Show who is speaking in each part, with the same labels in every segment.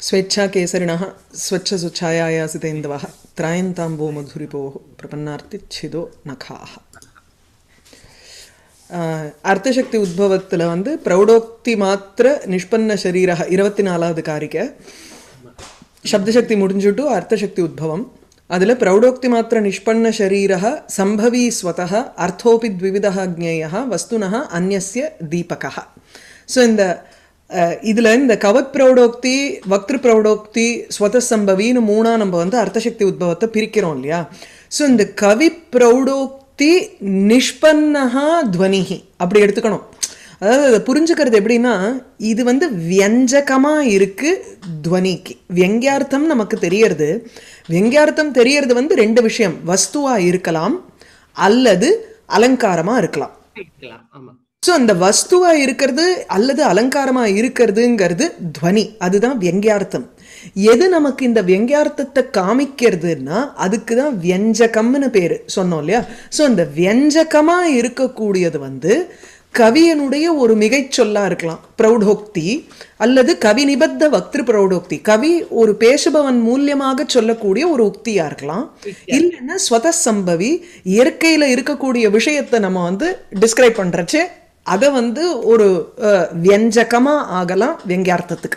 Speaker 1: स्वेच्छा केसरिणः स्वच्छसुच्छायायासितेन्दवः त्रायन्ताम्बो मधुरिपोः பிரபன்னார்த்திச்சிதோ நகாः ஆஹ், அர்த்தசக்தி உத்பவத்தில் வந்து பிரௌடோக்தி மாத்திர நிஷ்பன்ன சரீரக இருபத்தி நாலாவது காரிக்கை சப்தசக்தி முடிஞ்சுட்டு அர்த்தசக்தி உத்பவம் அதில் பிரௌடோக்தி மாத்திர நிஷ்பன்ன சரீரः சம்பவி ஸ்வதः அர்த்தோபி த்விவிதः ஜ்ஞேயः வஸ்துனः அந்நியஸ்ய தீபகः ஸோ இந்த அஹ், இதுல இந்த கவத் பிரௌடோக்தி வக்திரு பிரௌடோக்தி ஸ்வதசம்பவின்னு மூணா நம்ம வந்து அர்த்தசக்தி உத்பவத்தை பிரிக்கிறோம் இல்லையா ஸோ இந்த கவி பிரௌடோக்தி நிஷ்பன்னஹா துவனிஹி அப்படி எடுத்துக்கணும் அதாவது அதை புரிஞ்சுக்கிறது எப்படின்னா இது வந்து வியஞ்சகமா இருக்கு துவனிக்கு வியங்கியார்த்தம் நமக்கு தெரியறது வியங்கியார்த்தம் தெரியறது வந்து ரெண்டு விஷயம் வஸ்துவா இருக்கலாம் அல்லது அலங்காரமா இருக்கலாம்
Speaker 2: இருக்கலாம் ஆமா
Speaker 1: ஸோ அந்த வஸ்துவா இருக்கிறது அல்லது அலங்காரமா இருக்கிறதுங்கிறது துவனி அதுதான் வியங்கியார்த்தம் எது நமக்கு இந்த வியங்கியார்த்தத்தை காமிக்கிறதுன்னா அதுக்கு தான் வியஞ்சகம்னு பேரு சொன்னோம் இல்லையா ஸோ இந்த வியஞ்சகமா இருக்கக்கூடியது வந்து கவியனுடைய ஒரு மிகைச்சொல்லா இருக்கலாம் பிரௌடோக்தி அல்லது கவி நிபத்த வக்திரு பிரௌடோக்தி கவி ஒரு பேசுபவன் மூலியமாக சொல்லக்கூடிய ஒரு உக்தியா இருக்கலாம் இல்லைன்னா ஸ்வதசம்பவி இயற்கையில இருக்கக்கூடிய விஷயத்தை நம்ம வந்து டிஸ்கிரைப் பண்றச்சே அதை வந்து ஒரு அஹ், வியஞ்சகமா ஆகலாம் வியங்கியார்த்தத்துக்கு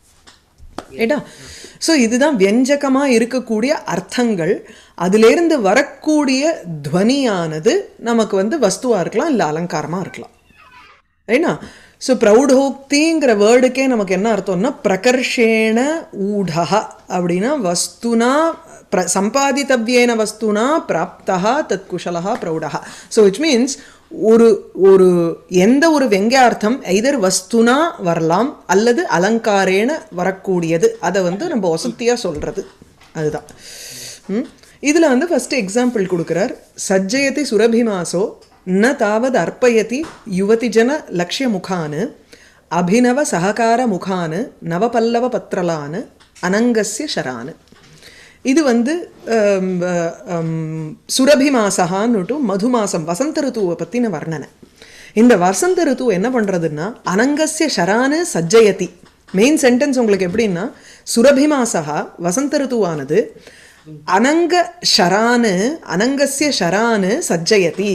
Speaker 1: ஏடா ஸோ இதுதான் வியஞ்சகமா இருக்கக்கூடிய அர்த்தங்கள் அதிலிருந்து வரக்கூடிய துவனியானது நமக்கு வந்து வஸ்துவா இருக்கலாம் இல்லை அலங்காரமா இருக்கலாம் ஏன்னா ஸோ பிரௌடோக்திங்கிற வேர்டுக்கே நமக்கு என்ன அர்த்தம்னா பிரகர்ஷேண ஊடா அப்படின்னா வஸ்துனா பிர சம்பாதித்தவ்யேன வஸ்துனா பிராப்தா தத் குஷலா பிரௌடா ஸோ விச் மீன்ஸ் ஒரு ஒரு எந்த ஒரு வெங்கார்த்தம் எய்தர் வஸ்துனா வரலாம் அல்லது அலங்காரேன வரக்கூடியது அதை வந்து நம்ம வசத்தியாக சொல்கிறது அதுதான் ம் இதில் வந்து ஃபஸ்ட்டு எக்ஸாம்பிள் கொடுக்குறார் சஜ்ஜயதி சுரபிமாசோ ந தாவத் அர்ப்பயதி யுவதி ஜன லக்ஷ்ய முகான் அபினவ சககார முகான் நவபல்லவ பத்ரலான் அனங்கஸ்ய ஷரான் இது வந்து ஹம், ஹம், சுரபி மாசகான்னுட்டு மது மாசம் வசந்த ருத்துவை பற்றின வர்ணனை இந்த வசந்த ருத்து என்ன பண்ணுறதுன்னா அனங்கஸ்ய ஷரானு சஜ்ஜயதி மெயின் சென்டென்ஸ் உங்களுக்கு எப்படின்னா சுரபி மாசகா வசந்த ருத்துவானது அனங்க ஷரானு அனங்கஸ்ய ஷரானு சஜ்ஜயதி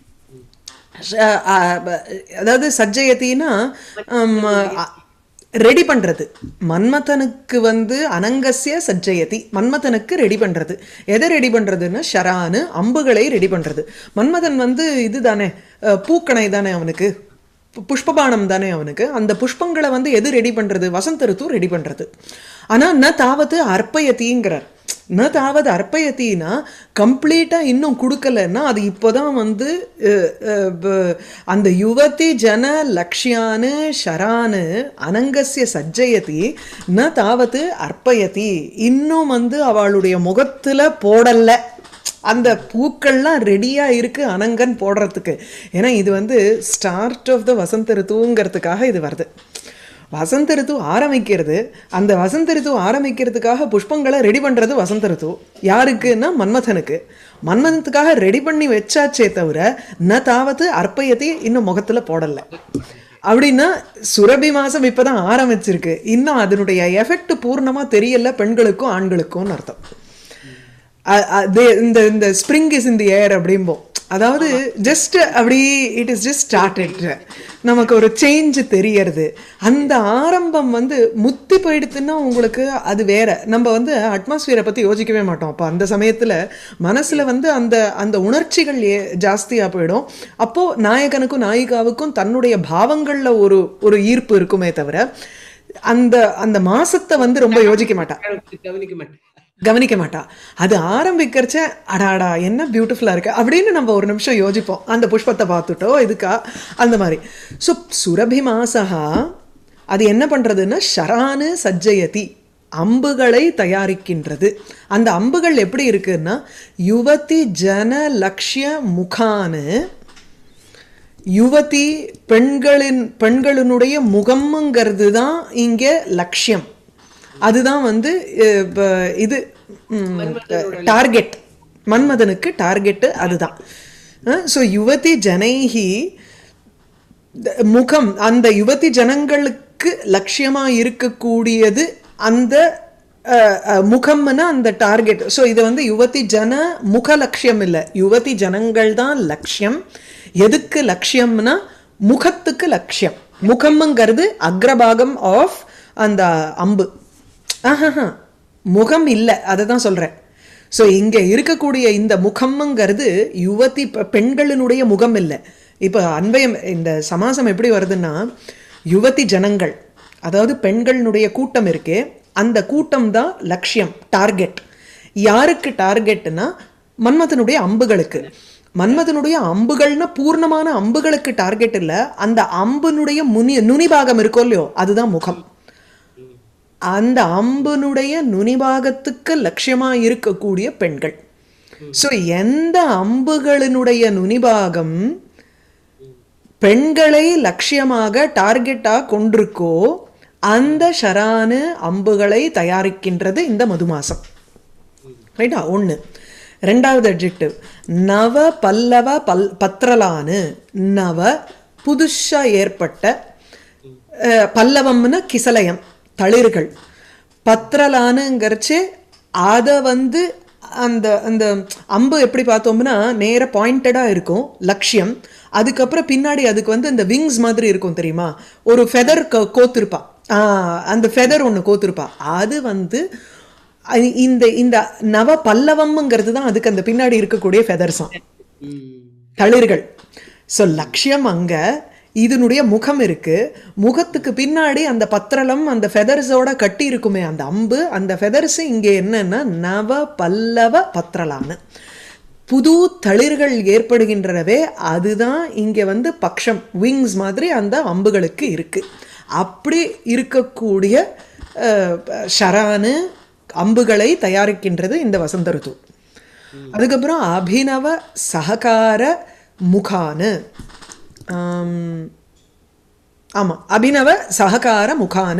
Speaker 1: ஷ- ஆ, ப- அதாவது சஜ்ஜயத்தின்னா ரெடி பண்றது மன்மதனுக்கு வந்து அனங்கஸ்ய சஜ்ஜயதி மன்மதனுக்கு ரெடி பண்றது எதை ரெடி பண்றதுன்னா ஷரானு அம்புகளை ரெடி பண்றது மன்மதன் வந்து இதுதானே அஹ், பூக்கணை தானே அவனுக்கு பு- புஷ்பபானம் தானே அவனுக்கு அந்த புஷ்பங்களை வந்து எது ரெடி பண்றது வசந்த ருத்து ரெடி பண்றது ஆனா ந தாவத்து அர்ப்பயத்திங்கிறார் ந தாவது அர்ப்பயத்தின்னா கம்ப்ளீட்டாக இன்னும் கொடுக்கலன்னா அது இப்போதான் வந்து அஹ், அஹ், ப- அந்த யுவதி ஜன லக்ஷ்யானு ஷரானு அனங்கஸ்ய சஜ்ஜயதி ந தாவத்து அர்ப்பயதி இன்னும் வந்து அவளுடைய முகத்துல போடல அந்த பூக்கள்லாம் ரெடியாக இருக்கு அனங்கன் போடுறதுக்கு ஏன்னா இது வந்து ஸ்டார்ட் ஆஃப் த வசந்த ரித்துங்கிறதுக்காக இது வருது வசந்த ரித்து ஆரம்பிக்கிறது அந்த வசந்த ரித்து ஆரம்பிக்கிறதுக்காக புஷ்பங்களை ரெடி பண்ணுறது வசந்த ரித்து யாருக்குன்னா மன்மதனுக்கு மன்மதனுக்காக ரெடி பண்ணி வச்சாச்சே தவிர ந தாவது அர்ப்பயத்தை இன்னும் முகத்தில் போடலை அப்படின்னா சுரபி மாதம் இப்போ தான் ஆரம்பிச்சிருக்கு இன்னும் அதனுடைய எஃபெக்ட் பூர்ணமாக தெரியல பெண்களுக்கும் ஆண்களுக்கும்னு அர்த்தம் அ- அது இந்த இந்த ஸ்ப்ரிங் இஸ் இந்த ஏர் அப்படிம்போம் அதாவது ஜஸ்ட் அப்படி இட் இஸ் ஜஸ்ட் ஸ்டார்டட் நமக்கு ஒரு சேஞ்ச் தெரியறது அந்த ஆரம்பம் வந்து முத்தி போயிடுத்துன்னா உங்களுக்கு அது வேற நம்ம வந்து அட்மாஸ்பியரை பற்றி யோசிக்கவே மாட்டோம் அப்போ அந்த சமயத்தில் மனசில் வந்து அந்த அந்த உணர்ச்சிகள் ஏ ஜாஸ்தியாக போயிடும் அப்போது நாயகனுக்கும் நாயிகாவுக்கும் தன்னுடைய பாவங்களில் ஒரு ஒரு ஈர்ப்பு இருக்குமே தவிர அந்த அந்த மாசத்தை வந்து ரொம்ப யோசிக்க மாட்டா
Speaker 2: கவனிக்க மாட்டேன்
Speaker 1: கவனிக்க மாட்டா அது ஆரம்பிக்கிறச்ச அடாடா என்ன பியூட்டிஃபுல்லாக இருக்கு அப்படின்னு நம்ம ஒரு நிமிஷம் யோசிப்போம் அந்த புஷ்பத்தை பார்த்துட்டோ இதுக்கா அந்த மாதிரி ஸோ சுரபி மாசகா அது என்ன பண்ணுறதுன்னா ஷரானு சஜ்ஜயதி அம்புகளை தயாரிக்கின்றது அந்த அம்புகள் எப்படி இருக்குன்னா யுவதி ஜன லக்ஷ்ய முகானு யுவதி பெண்களின் பெண்களினுடைய முகம்ங்கிறது தான் இங்கே லட்சியம் அதுதான் வந்து அஹ், ப- இது டார்கெட் மன்மதனுக்கு டார்கெட்டு அதுதான் ஸோ யுவதி ஜனைஹி த- முகம் அந்த யுவதி ஜனங்களுக்கு லட்சியமா இருக்கக்கூடியது அந்த அஹ், அஹ், முகம்னா அந்த டார்கெட் ஸோ இது வந்து யுவதி ஜன முக லட்சியம் இல்லை யுவதி ஜனங்கள் தான் லட்சியம் எதுக்கு லட்சியம்னா முகத்துக்கு லட்சியம் முகம்ங்கிறது அக்ரபாகம் ஆஃப் அந்த அம்பு ஆஹா முகம் இல்லை அதை தான் சொல்கிறேன் ஸோ இங்கே இருக்கக்கூடிய இந்த முகம்ங்கிறது யுவதி பெ- பெண்களினுடைய முகம் இல்லை இப்போ அன்வயம் இந்த சமாசம் எப்படி வருதுன்னா யுவதி ஜனங்கள் அதாவது பெண்களினுடைய கூட்டம் இருக்கே அந்த கூட்டம் தான் லட்சியம் டார்கெட் யாருக்கு டார்கெட்னா மன்மதனுடைய அம்புகளுக்கு மன்மதனுடைய அம்புகள்னா பூர்ணமான அம்புகளுக்கு டார்கெட் இல்லை அந்த அம்புனுடைய முனி நுனிபாகம் இருக்கோ இல்லையோ அதுதான் முகம் அந்த அம்புனுடைய நுனிபாகத்துக்கு லட்சியமா இருக்கக்கூடிய பெண்கள் ஸோ எந்த அம்புகளினுடைய நுனிபாகம் பெண்களை லட்சியமாக டார்கெட்டா கொண்டிருக்கோ அந்த ஷரானு அம்புகளை தயாரிக்கின்றது இந்த மதுமாசம் ரைட்டா ஒன்று ரெண்டாவது அட்ஜெக்டிவ் நவ பல்லவ பல் பத்ரலானு நவ புதுசா ஏற்பட்ட அஹ், பல்லவம்னா கிசலயம் தளிர்கள் பத்ரலானுங்கிறச்சு அதை வந்து அந்த அந்த அம்பு எப்படி பார்த்தோம்னா நேர பாயிண்டடாக இருக்கும் லட்சியம் அதுக்கப்புறம் பின்னாடி அதுக்கு வந்து இந்த விங்ஸ் மாதிரி இருக்கும் தெரியுமா ஒரு ஃபெதர் கோத்திருப்பா ஆ, அந்த ஃபெதர் ஒன்று கோத்திருப்பா அது வந்து அ- இந்த இந்த நவ பல்லவம்ங்கிறது தான் அதுக்கு அந்த பின்னாடி இருக்கக்கூடிய ஃபெதர்ஸாம்
Speaker 2: ம்.
Speaker 1: தளிர்கள் ஸோ லட்சியம் அங்க இதனுடைய முகம் இருக்கு முகத்துக்கு பின்னாடி அந்த பத்திரலம் அந்த ஃபெதர்ஸோட கட்டி இருக்குமே அந்த அம்பு அந்த ஃபெதர்ஸ் இங்கே என்னன்னா நவ பல்லவ பத்திரலான்னு புது தளிர்கள் ஏற்படுகின்றனவே அதுதான் இங்கே வந்து பக்ஷம் விங்ஸ் மாதிரி அந்த அம்புகளுக்கு இருக்கு அப்படி இருக்கக்கூடிய அஹ், ஷரானு அம்புகளை தயாரிக்கின்றது இந்த வசந்த ருத்து அதுக்கப்புறம் அபினவ சககார முகானு ஆம், ஆமா அபினவ சககார முகானு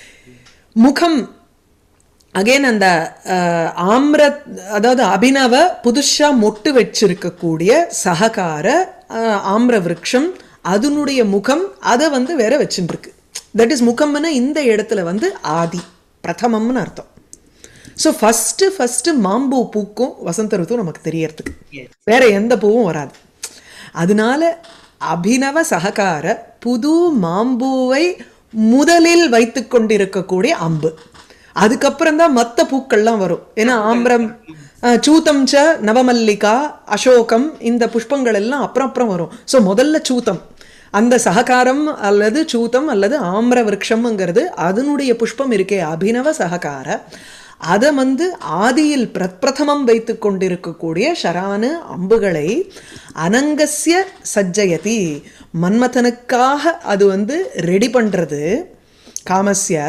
Speaker 1: முகம் அகைன் அந்த அஹ், ஆம்ர அதாவது அபினவ புதுசா மொட்டு வச்சிருக்கக்கூடிய சககார அஹ், ஆம்ர விருட்சம் அதனுடைய முகம் அதை வந்து வேற வச்சுருக்கு தட் இஸ் முகம்னா இந்த இடத்துல வந்து ஆதி பிரதமம்னு அர்த்தம் ஸோ ஃபஸ்ட்டு ஃபஸ்ட்டு மாம்பூ பூக்கும் வசந்த ருத்து நமக்கு தெரியறதுக்கு
Speaker 2: Yes.
Speaker 1: வேற எந்த பூவும் வராது அதனால அபினவ சககார புது மாம்பூவை முதலில் வைத்து கொண்டிருக்கக்கூடிய அம்பு அதுக்கப்புறம் தான் மற்ற பூக்கள்லாம் வரும் ஏன்னா ஆம்பரம் அஹ், சூதம் ச நவமல்லிகா அசோகம் இந்த புஷ்பங்கள் எல்லாம் அப்புறம் அப்புறம் வரும் ஸோ முதல்ல சூதம் அந்த சககாரம் அல்லது சூதம் அல்லது ஆம்ர விருட்சம்ங்கிறது அதனுடைய புஷ்பம் இருக்கே அபினவ சககார அதை வந்து ஆதியில் பிரப்பிரதமம் வைத்து கொண்டிருக்கக்கூடிய ஷரானு அம்புகளை அனங்கஸ்ய சஜ்ஜயதி மன்மதனுக்காக அது வந்து ரெடி பண்றது காமஸ்ய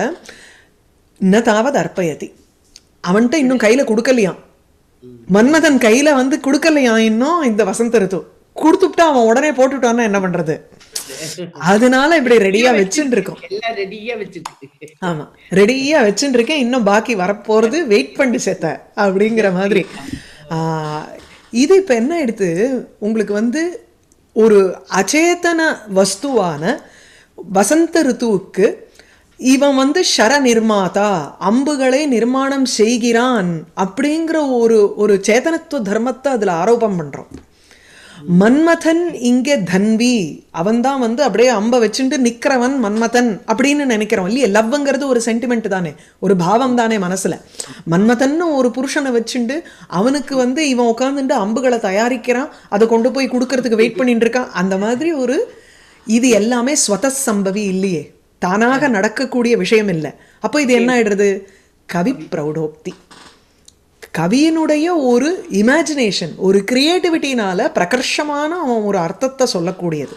Speaker 1: ந தாவது அர்ப்பயதி அவன்கிட்ட இன்னும் கையில கொடுக்கலையாம் மன்மதன் கையில வந்து கொடுக்கலையாம் இன்னும் இந்த வசந்த ருத்து கொடுத்துட்டா அவன் உடனே போட்டுட்டான்னா என்ன பண்றது அதனால இப்படி ரெடியா வச்சுட்டு இருக்கோம்
Speaker 2: எல்லாம் ரெடியா வச்சிருக்கு
Speaker 1: ஆமா ரெடியா வச்சுட்டு இருக்கேன் இன்னும் பாக்கி வரப்போறது வெயிட் பண்ணி செத்த அப்படிங்கிற மாதிரி ஆஹ், இது இப்ப என்ன எடுத்து உங்களுக்கு வந்து ஒரு அச்சேதன வஸ்துவான வசந்த ருத்துவுக்கு இவன் வந்து ஷர நிர்மாதா அம்புகளை நிர்மாணம் செய்கிறான் அப்படிங்கிற ஒரு ஒரு சேதனத்துவ தர்மத்தை அதுல ஆரோபம் பண்றோம் மன்மதன் இங்கே தன்வி அவன்தான் வந்து அப்படியே அம்ப வச்சுட்டு நிக்கிறவன் மன்மதன் அப்படின்னு நினைக்கிறோம் இல்லையா லவ்ங்கிறது ஒரு சென்டிமெண்ட் தானே ஒரு பாவம் தானே மனசுல மன்மதன்னு ஒரு புருஷனை வச்சுண்டு அவனுக்கு வந்து இவன் உட்காந்துட்டு அம்புகளை தயாரிக்கிறான் அதை கொண்டு போய் கொடுக்கறதுக்கு வெயிட் பண்ணிட்டு இருக்கான் அந்த மாதிரி ஒரு இது எல்லாமே ஸ்வத சம்பவி இல்லையே தானாக நடக்கக்கூடிய விஷயம் இல்லை அப்போ இது என்ன ஆயிடுறது கவி பிரௌடோக்தி கவியினுடைய ஒரு இமேஜினேஷன் ஒரு கிரியேட்டிவிட்டினால பிரகர்ஷமான அவன் ஒரு அர்த்தத்தை சொல்லக்கூடியது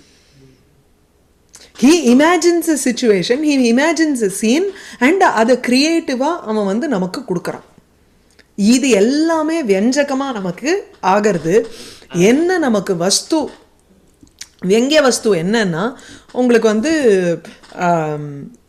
Speaker 1: he imagines a situation he imagines a scene and அதை கிரியேட்டிவாக அவன் வந்து நமக்கு கொடுக்குறான் இது எல்லாமே வியஞ்சகமா நமக்கு ஆகிறது என்ன நமக்கு வஸ்து வெங்கிய வஸ்து என்னன்னா உங்களுக்கு வந்து ஆம்,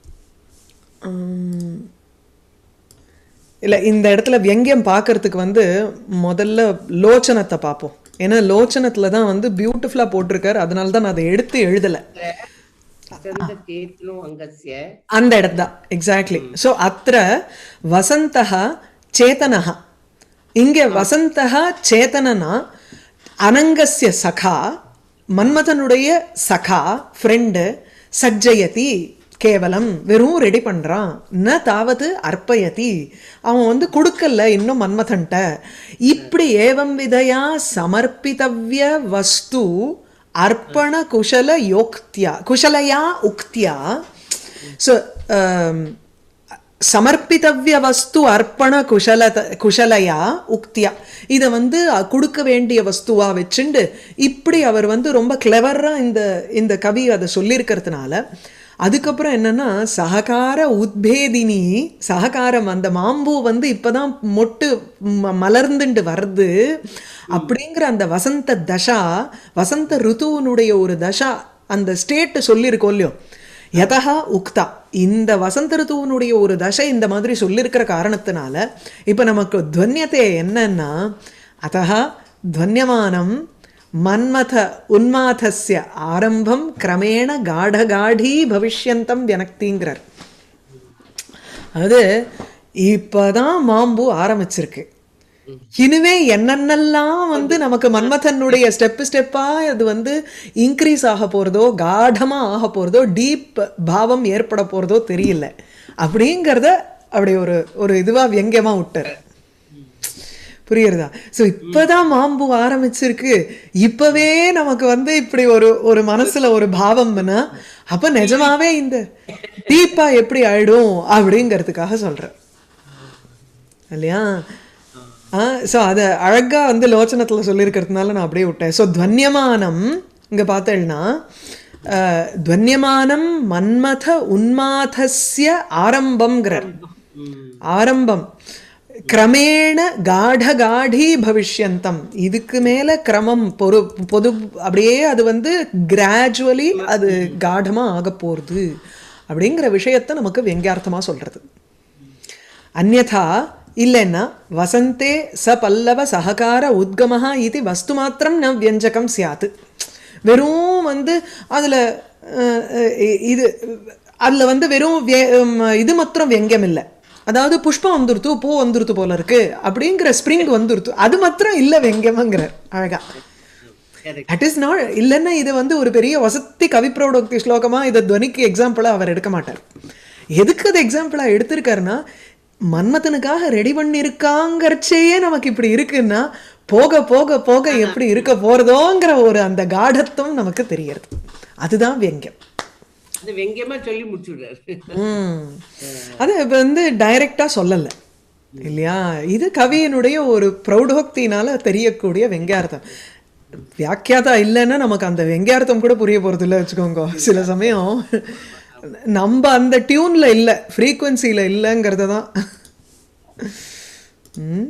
Speaker 1: ஆம், இல்லை இந்த இடத்துல வியங்கியம் பார்க்கறதுக்கு வந்து முதல்ல லோச்சனத்தை பார்ப்போம் ஏன்னா லோச்சனத்தில் தான் வந்து பியூட்டிஃபுல்லாக போட்டிருக்காரு அதனால தான் நான் அதை எடுத்து எழுதலை
Speaker 2: வசந்த சேத்னோ அங்கஸ்ய
Speaker 1: அந்த இடம் தான் எக்ஸாக்ட்லி ஸோ அத்த வசந்தா சேதனஹ இங்கே வசந்தா சேதனனா அனங்கஸ்ய சகா மன்மதனுடைய சகா ஃப்ரெண்டு சஜ்ஜயதி கேவலம் வெறும் ரெடி பண்றான் ந தாவது அர்ப்பயதி அவன் வந்து கொடுக்கல இன்னும் மன்மதன்ட்ட இப்படி ஏவம் விதையா சமர்ப்பித்தவ்ய வஸ்து அர்ப்பண குஷல யோக்தியா குஷலயா உக்தியா ஸோ சமர்ப்பித்தவ்ய வஸ்து அர்ப்பண குஷல குஷலையா உக்தியா இதை வந்து அ, கொடுக்க வேண்டிய வஸ்துவா வச்சுண்டு இப்படி அவர் வந்து ரொம்ப கிளவரா இந்த இந்த கவி அதை சொல்லியிருக்கிறதுனால அதுக்கப்புறம் என்னன்னா சககார உத்பேதினி சககாரம் அந்த மாம்பூ வந்து இப்பதான் மொட்டு ம- மலர்ந்துண்டு வருது அப்படிங்கிற அந்த வசந்த தசா வசந்த ருத்துவனுடைய ஒரு தசா அந்த ஸ்டேட் சொல்லியிருக்கோம் இல்லையோ யதா உக்தா இந்த வசந்த ருத்துவனுடைய ஒரு தசை இந்த மாதிரி சொல்லியிருக்கிற காரணத்தினால இப்போ நமக்கு துவன்யத்தை என்னன்னா அதா துவன்யமானம் மன்மத உன்மாதஸ்ய ஆரம்பம் கிரமேண காடகாடி பவிஷ்யந்தம் வியனக்திங்கிறார் அது இப்பதான் மாம்பு ஆரம்பிச்சிருக்கு இனிமே என்னென்னலாம் வந்து நமக்கு மன்மதனுடைய ஸ்டெப் ஸ்டெப்பா அது வந்து இன்க்ரீஸ் ஆக போறதோ காடமா ஆக போறதோ டீப் பாவம் ஏற்பட போறதோ தெரியல அப்படிங்கிறத அப்படி ஒரு ஒரு இதுவா வியங்கியமா விட்டார் புரியுறதா ஸோ இப்பதான் மாம்பு ஆரம்பிச்சிருக்கு இப்பவே நமக்கு வந்து இப்படி ஒரு ஒரு மனசுல ஒரு பாவம்னா அப்ப நிஜமாவே இந்த டீப்பா எப்படி ஆயிடும் அப்படிங்கிறதுக்காக சொல்றேன் இல்லையா ஆ ஸோ அதை அழகா வந்து லோச்சனத்துல சொல்லியிருக்கிறதுனால நான் அப்படியே விட்டேன் ஸோ துவன்யமானம் இங்க பார்த்தேன்னா அஹ், துவன்யமானம் மன்மத உன்மாதஸ்ய ஆரம்பம்ங்கிறார் ஆரம்பம் கிரமேண காடகாடி பவிஷ்யந்தம் இதுக்கு மேல கிரமம் பொரு பொது அப்படியே அது வந்து கிராஜுவலி அது காடமா ஆக போறது அப்படிங்கிற விஷயத்தை நமக்கு வெங்கியார்த்தமா சொல்றது அந்யதா இல்லைன்னா வசந்தே ச பல்லவ சககார உத்கமஹா இது வஸ்து மாத்திரம் ந வியஞ்சகம் சியாத்து வெறும் வந்து அதில் இது அதில் வந்து வெறும் விய- உம், இது மாத்திரம் வியங்கியம் இல்லை அதாவது புஷ்பம் வந்துருத்து பூ வந்துருத்து போல இருக்கு அப்படிங்கிற ஸ்ப்ரிங் வந்துருத்து அது மாத்திரம் இல்லை வெங்கியமங்கிறார் அழகா
Speaker 2: Correct.
Speaker 1: தட் இஸ் நாட் இல்லைன்னா இது வந்து ஒரு பெரிய வசத்தி கவிப்ரோடோக்தி ஸ்லோகமா இதை துவனிக்கு எக்ஸாம்பிளா அவர் எடுக்க மாட்டார் எதுக்கு அது எக்ஸாம்பிளா எடுத்திருக்காருன்னா மன்மதனுக்காக ரெடி பண்ணியிருக்காங்கிறச்சேயே நமக்கு இப்படி இருக்குன்னா போக போக போக எப்படி இருக்க போறதோங்கிற ஒரு அந்த காடத்துவம் நமக்கு தெரியறது அதுதான் வியங்கியம்
Speaker 2: அது வெங்கியமா சொல்லி முடிச்சுடுறாரு
Speaker 1: ம். அது இப்போ வந்து டைரக்டா சொல்லலை இல்லையா இது கவியினுடைய ஒரு பிரௌடோக்தினால தெரியக்கூடிய வெங்கார்த்தம் வியாக்கியாதா இல்லைன்னா நமக்கு அந்த வெங்கார்த்தம் கூட புரிய போறது இல்லை வச்சுக்கோங்க சில சமயம் நம்ம அந்த டியூன்ல இல்லை ஃப்ரீக்குவன்சியில் இல்லைங்கிறது தான் ம்.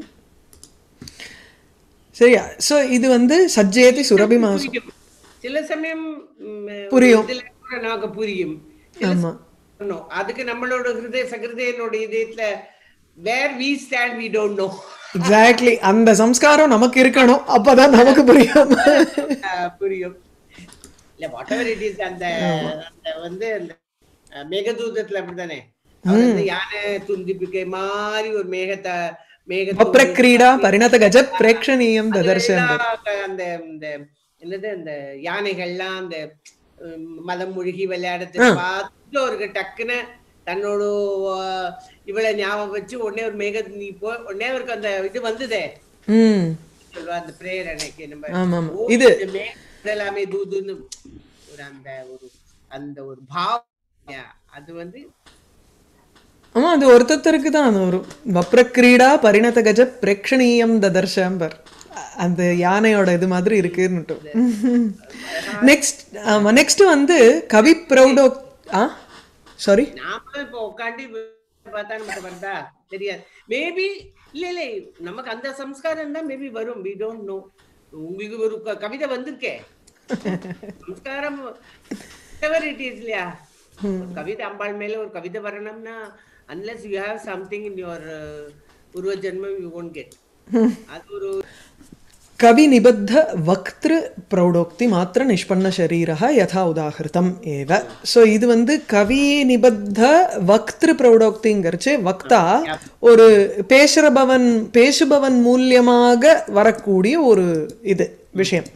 Speaker 1: சரியா ஸோ இது வந்து சஜ்ஜேதி சுரபி மாசம்
Speaker 2: புரியும். சில சமயம் ம்,
Speaker 1: புரியும்.
Speaker 2: இதுல கூட நமக்கு புரியும் சில
Speaker 1: ஆமா
Speaker 2: சமயம் no. அதுக்கு நம்மளோட ஹிருதய சகிருதயனோட இதயத்துல where we stand we don't know
Speaker 1: exactly அந்த சம்ஸ்காரம் நமக்கு இருக்கணும் அப்பதான் நமக்கு புரியும்
Speaker 2: புரியும் இல்ல வாட் எவர் இட் இஸ் அந்த அந்த வந்து அந்த அஹ், மேகதூதத்துல அப்படித்தானே அவர் வந்து யானை துந்திப்பிக்கை மாதிரி ஒரு மேகத்தை மேகத்தோடு
Speaker 1: வப்ரக்ரீடா பரிணத கஜ பிரேக்ஷணீயம் ததர்ஷன்
Speaker 2: அதெல்லாம் அந்த இந்த என்னது அந்த யானைகள்லாம் அந்த உம், மதம் முழுகி விளையாடுறது பார்த்து அவருக்கு டக்குன்னு தன்னோட அஹ், இவளை ஞாபகம் வச்சு உடனே ஒரு மேக நீ போ உடனே அவருக்கு அந்த இது வந்ததே
Speaker 1: ம்
Speaker 2: சொல்லுவா அந்த பிரேயர் அன்னைக்கு நம்ம
Speaker 1: ஆமா ஆமா
Speaker 2: ஓ,
Speaker 1: இது
Speaker 2: இந்த மேகம் எல்லாமே தூதுன்னு ஒரு அந்த ஒரு அந்த ஒரு பாவம் அது வந்து
Speaker 1: ஆமா அது ஒருத்தருக்கு தான் அது ஒரு வப்ரக்ரீடா பரிணத கஜ பிரேக்ஷணீயம் ததர்ஷம்பர் அந்த யானையோட இது மாதிரி இருக்குன்னுட்டு நெக்ஸ்ட் ஆமா நெக்ஸ்ட் வந்து கவி பிரௌடோ ஆ சாரி
Speaker 2: நாமளும் இப்ப உட்காந்து பார்த்தா நமக்கு வருதா தெரியாது மேபி இல்ல இல்ல நமக்கு அந்த சம்ஸ்காரம் தான் மேபி வரும் வி டோன்ட் நோ உங்களுக்கு ஒரு க- கவிதை வந்திருக்கே சம்ஸ்காரம் இட் இஸ் இல்லையா ஒரு கவிதை அம்பாள் மேல ஒரு கவிதை வரணும்னா unless you have something in your உருவ ஜென்மம் யூ ஒன்ட் கெட் அது ஒரு
Speaker 1: கவி நிபத்த வக்திரு பிரௌடோக்தி மாத்திர நிஷ்பன்ன சரீரः யதா உதாகிருதம் ஏவ ஸோ இது வந்து கவி நிபத்த வக்திரு பிரௌடோக்திங்கிறச்சு வக்தா ஒரு பேசுறபவன் பேசுபவன் மூலியமாக வரக்கூடிய ஒரு இது விஷயம்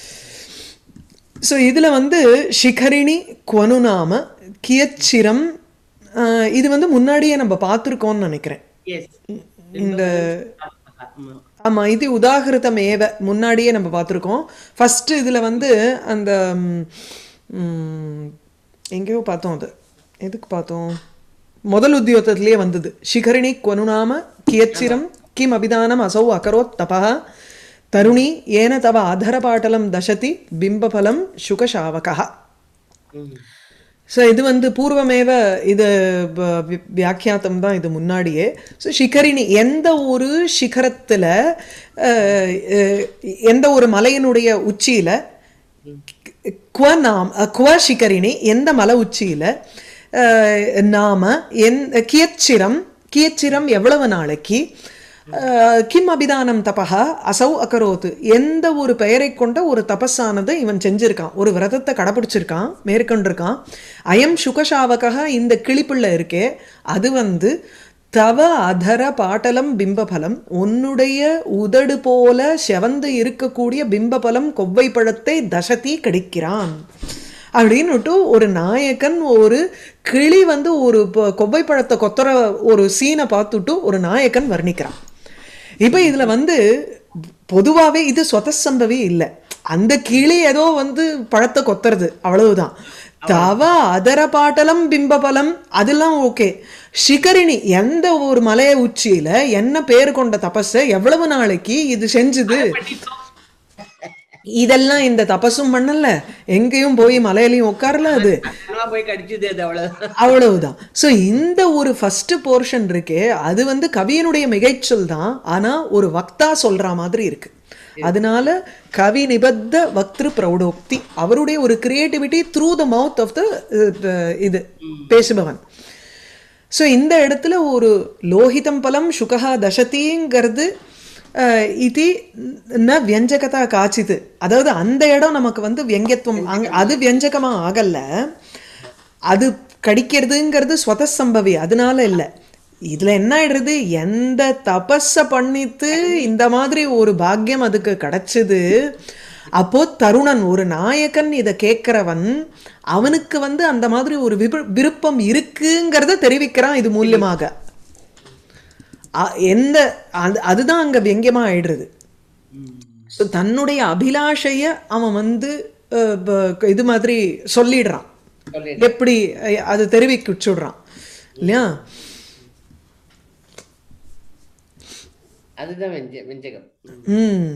Speaker 1: ஸோ இதில் வந்து சிகரிணி குவனுநாம கியச்சிரம் ஆஹ், இது வந்து முன்னாடியே நம்ம பார்த்துருக்கோம்னு நினைக்கிறேன்
Speaker 2: எஸ்
Speaker 1: இந்த ஆமா இது உதாகிருதம் ஏவ முன்னாடியே நம்ம பார்த்துருக்கோம் ஃபர்ஸ்ட் இதுல வந்து அந்த ம், ம், எங்கேயோ பார்த்தோம் அது எதுக்கு பார்த்தோம் முதல் உத்தியோகத்திலேயே வந்தது சிகரிணி கொனுநாம கியச்சிரம் கிம் அபிதானம் அசௌ அகரோத் தபா தருணி ஏன தவ ஆதரபாட்டலம் தசதி பிம்பபலம் சுகசாவகா ஸோ இது வந்து பூர்வமேவ இது வ- வி- வியாக்கியாத்தம் தான் இது முன்னாடியே ஸோ சிகரிணி எந்த ஒரு சிகரத்தில் எந்த ஒரு மலையினுடைய உச்சியில் குவ நாம் அ, குவ சிகரிணி எந்த மலை உச்சியில் நாம என் கியச்சிரம் கியச்சிரம் எவ்வளவு நாளைக்கு அஹ், கிம் அபிதானம் தபஹா அசௌ அகரோத்து எந்த ஒரு பெயரை கொண்ட ஒரு தபஸானது இவன் செஞ்சிருக்கான் ஒரு விரதத்தை கடைப்பிடிச்சிருக்கான் மேற்கொண்டிருக்கான் அயம் சுகசாவகா இந்த கிளிப்புள்ள இருக்கே அது வந்து தவ அதர பாட்டலம் பிம்பபலம் உன்னுடைய உதடு போல செவந்து இருக்கக்கூடிய பிம்பபலம் கொவ்வை பழத்தை தசதி கடிக்கிறான் அப்படின்னுட்டு ஒரு நாயகன் ஒரு கிளி வந்து ஒரு ப- கொவ்வை பழத்தை கொத்துற ஒரு சீனை பார்த்துட்டு ஒரு நாயகன் வர்ணிக்கிறான் இப்போ இதுல வந்து பொதுவாவே இது சொதசம்பவி இல்லை அந்த கிளி ஏதோ வந்து பழத்தை கொத்துறது அவ்வளவுதான் தவ அதர பாட்டலம் பிம்பபலம் அதெல்லாம் ஓகே சிகரிணி எந்த ஒரு மலைய உச்சியில என்ன பேர் கொண்ட தபஸ எவ்வளவு நாளைக்கு இது செஞ்சுது இதெல்லாம் இந்த தபஸும் பண்ணல எங்கேயும் போய் மலையிலையும் உட்காரல அது
Speaker 2: கண்ணா போய் கடிச்சது அது அவ்வளவு
Speaker 1: அவ்வளவுதான் ஸோ இந்த ஒரு ஃபர்ஸ்ட் போர்ஷன் இருக்கே அது வந்து கவியனுடைய மிகைச்சொல் தான் ஆனா ஒரு வக்தா சொல்ற மாதிரி இருக்கு அதனால கவி நிபத்த வக்திரு பிரௌடோக்தி அவருடைய ஒரு creativity through the mouth of the இது பேசுபவன் ஸோ இந்த இடத்துல ஒரு லோகிதம் பலம் சுகா தசதிங்கிறது அஹ், இது ந வியஞ்சகதா காச்சிது அதாவது அந்த இடம் நமக்கு வந்து வியங்கியத்துவம் அங்க- அது வியஞ்சகமா ஆகல அது கடிக்கிறதுங்கிறது ஸ்வதசம்பவி அதனால இல்லை இதுல என்ன ஆயிடுறது எந்த தபஸ பண்ணித்து இந்த மாதிரி ஒரு பாக்கியம் அதுக்கு கிடைச்சது அப்போ தருணன் ஒரு நாயகன் இதை கேட்கிறவன் அவனுக்கு வந்து அந்த மாதிரி ஒரு விப- விருப்பம் இருக்குங்கிறத தெரிவிக்கிறான் இது மூலியமாக அ- எந்த அது அதுதான் அங்க வியங்கியமா ஆயிடுறது So, தன்னுடைய அபிலாஷைய அவன் வந்து அஹ், ப- இது மாதிரி சொல்லிடுறான்
Speaker 2: சொல்லிடு
Speaker 1: எப்படி அஹ், அது தெரிவிக்க வச்சுடுறான் இல்லையா
Speaker 2: அதுதான் வெஞ்ச வெஞ்சகம்
Speaker 1: ம்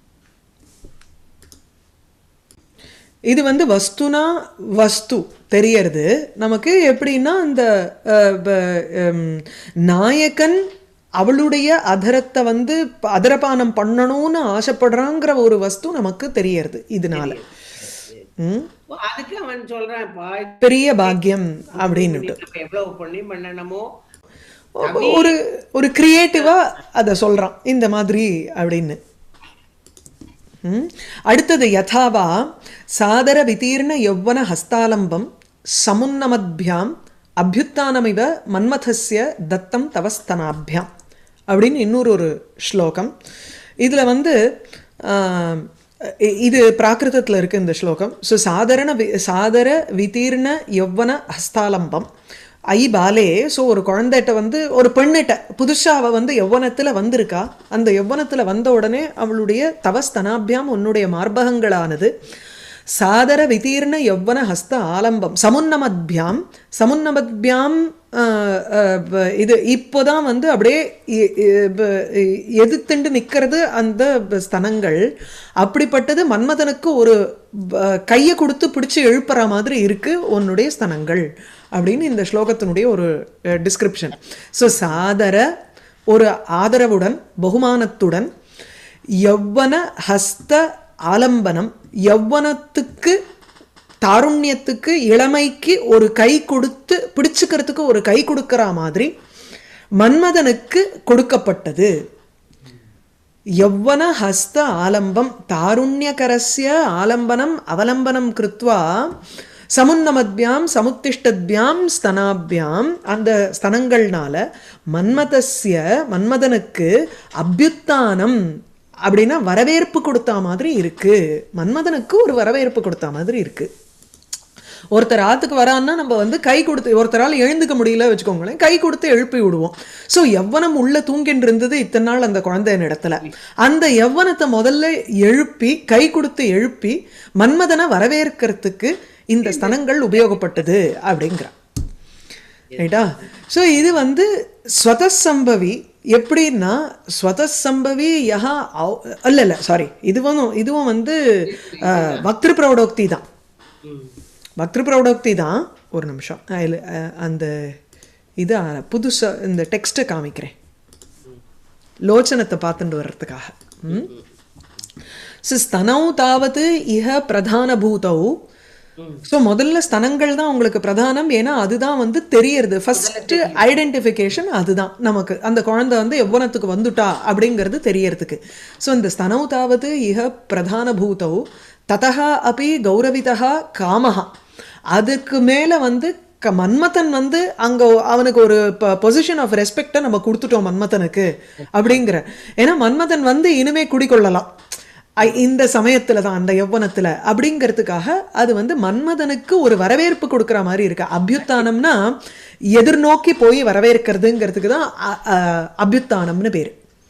Speaker 1: இது வந்து வஸ்துனா வஸ்து தெரியறது நமக்கு எப்படின்னா அந்த அஹ், ப- ஹம், நாயகன் அவளுடைய அதரத்தை வந்து ப- அதரபானம் பண்ணணும்னு ஆசைப்படுறாங்கிற ஒரு வஸ்து நமக்கு தெரியறது இதனால ம்
Speaker 2: ஓ, அதுக்கு அவன் சொல்றான் பா
Speaker 1: பெரிய பாக்கியம் அப்படின்னுட்டு
Speaker 2: நம்ம எவ்வளவு புண்ணியம் பண்ணணுமோ
Speaker 1: ஒரு ஒரு கிரியேட்டிவா அதை சொல்றான் இந்த மாதிரி அப்படின்னு ம். அடுத்தது யதாவா சாதர விதீர்ண யௌவன ஹஸ்தாலம்பம் சமுன்னமத்பியாம் அபியுத்தானமிவ மன்மதஸ்ய தத்தம் தவஸ்தனாபியாம் அப்படின்னு இன்னொரு ஒரு ஸ்லோகம் இதுல வந்து ஆஹ், இ- இது பிராகிருதத்துல இருக்கு இந்த ஸ்லோகம் ஸோ சாதாரண வி- சாதர விதீர்ண யௌவன ஹஸ்தாலம்பம் ஐ பாலே ஸோ ஒரு குழந்தைகிட்ட வந்து ஒரு பெண்ணிட்ட புதுசா அவ வந்து யௌவனத்துல வந்திருக்கா அந்த யௌவனத்துல வந்த உடனே அவளுடைய தவஸ்தனாபியாம் உன்னுடைய மார்பகங்களானது சாதர விதீர்ண யௌவன ஹஸ்த ஆலம்பம் சமுன்னமத்பியாம் சமுன்னமத்பியாம் ஆஹ், ஆஹ், ப- இது இப்போதான் வந்து அப்படியே இ- இ- ப- இ- எதிர்த்துண்டு நிக்கிறது அந்த ப- ஸ்தனங்கள் அப்படிப்பட்டது மன்மதனுக்கு ஒரு ப- கையை கொடுத்து பிடிச்சு எழுப்புற மாதிரி இருக்கு உன்னுடைய ஸ்தனங்கள் அப்படின்னு இந்த ஸ்லோகத்தினுடைய ஒரு டிஸ்கிரிப்ஷன் ஸோ சாதர ஒரு ஆதரவுடன் பகுமானத்துடன் யௌவன ஹஸ்த ஆலம்பனம் யௌவனத்துக்கு தாருண்யத்துக்கு இளமைக்கு ஒரு கை கொடுத்து பிடிச்சுக்கிறதுக்கு ஒரு கை கொடுக்கிற மாதிரி மன்மதனுக்கு கொடுக்கப்பட்டது யௌவன ஹஸ்த ஆலம்பம் தாருண்யகரஸ்ய ஆலம்பனம் அவலம்பனம் கிருத்வா சமுன்னமத்பியாம் சமுத்திஷ்டத்பியாம் ஸ்தனாபியாம் அந்த ஸ்தனங்கள்னால மன்மதஸ்ய மன்மதனுக்கு அபியுத்தானம் அப்படின்னா வரவேற்பு கொடுத்த மாதிரி இருக்கு மன்மதனுக்கு ஒரு வரவேற்பு கொடுத்த மாதிரி இருக்கு ஒருத்தர் ஆத்துக்கு வரான்னா நம்ம வந்து கை கொடுத்து ஒருத்தரால் எழுந்துக்க முடியல வச்சுக்கோங்களேன் கை கொடுத்து எழுப்பி விடுவோம் ஸோ எவ்வனம் உள்ள தூங்கிட்டு இருந்தது இத்தனை நாள் அந்த குழந்தையின் இடத்துல அந்த எவ்வனத்தை முதல்ல எழுப்பி கை கொடுத்து எழுப்பி மன்மதனை வரவேற்கிறதுக்கு இந்த ஸ்தனங்கள் உபயோகப்பட்டது அப்படிங்கிறான் ரைட்டா ஸோ இது வந்து ஸ்வதசம்பவி எப்படின்னா ஸ்வதசம்பவி யஹா அவ்- இல்ல இல்ல சாரி இதுவும் இதுவும் வந்து அஹ், வக்திரு பிரௌடோக்தி தான்
Speaker 2: ம்.
Speaker 1: பக்திரு பிரௌடோக்தி தான் ஒரு நிமிஷம் அதில் அந்த இது அஹ், புதுசா இந்த டெக்ஸ்ட்டை காமிக்கிறேன் லோச்சனத்தை பார்த்துட்டு வர்றதுக்காக ம் ஸோ ஸ்தனௌ தாவது இஹ பிரதானபூதௌ ஸோ முதல்ல ஸ்தனங்கள் தான் உங்களுக்கு பிரதானம் ஏன்னா அதுதான் வந்து தெரியறது ஃபர்ஸ்ட் ஐடென்டிஃபிகேஷன் அதுதான் நமக்கு அந்த குழந்தை வந்து எவ்வளத்துக்கு வந்துட்டா அப்படிங்கிறது தெரியறதுக்கு ஸோ இந்த ஸ்தனௌ தாவது இஹ பிரதானபூதௌ ததா அப்படி கௌரவிதா காமஹா அதுக்கு மேலே வந்து க மன்மதன் வந்து அங்க அவனுக்கு ஒரு பொசிஷன் ஆஃப் ரெஸ்பெக்டை நம்ம கொடுத்துட்டோம் மன்மதனுக்கு அப்படிங்கிற ஏன்னா மன்மதன் வந்து இனிமே குடிக்கொள்ளலாம் ஐ- இந்த சமயத்துல தான் அந்த யௌவனத்துல அப்படிங்கிறதுக்காக அது வந்து மன்மதனுக்கு ஒரு வரவேற்பு கொடுக்குற மாதிரி இருக்கு அபியுத்தானம்னா எதிர்நோக்கி போய் வரவேற்கிறதுங்கிறதுக்கு தான் அ- அ- அபியுத்தானம்னு பேரு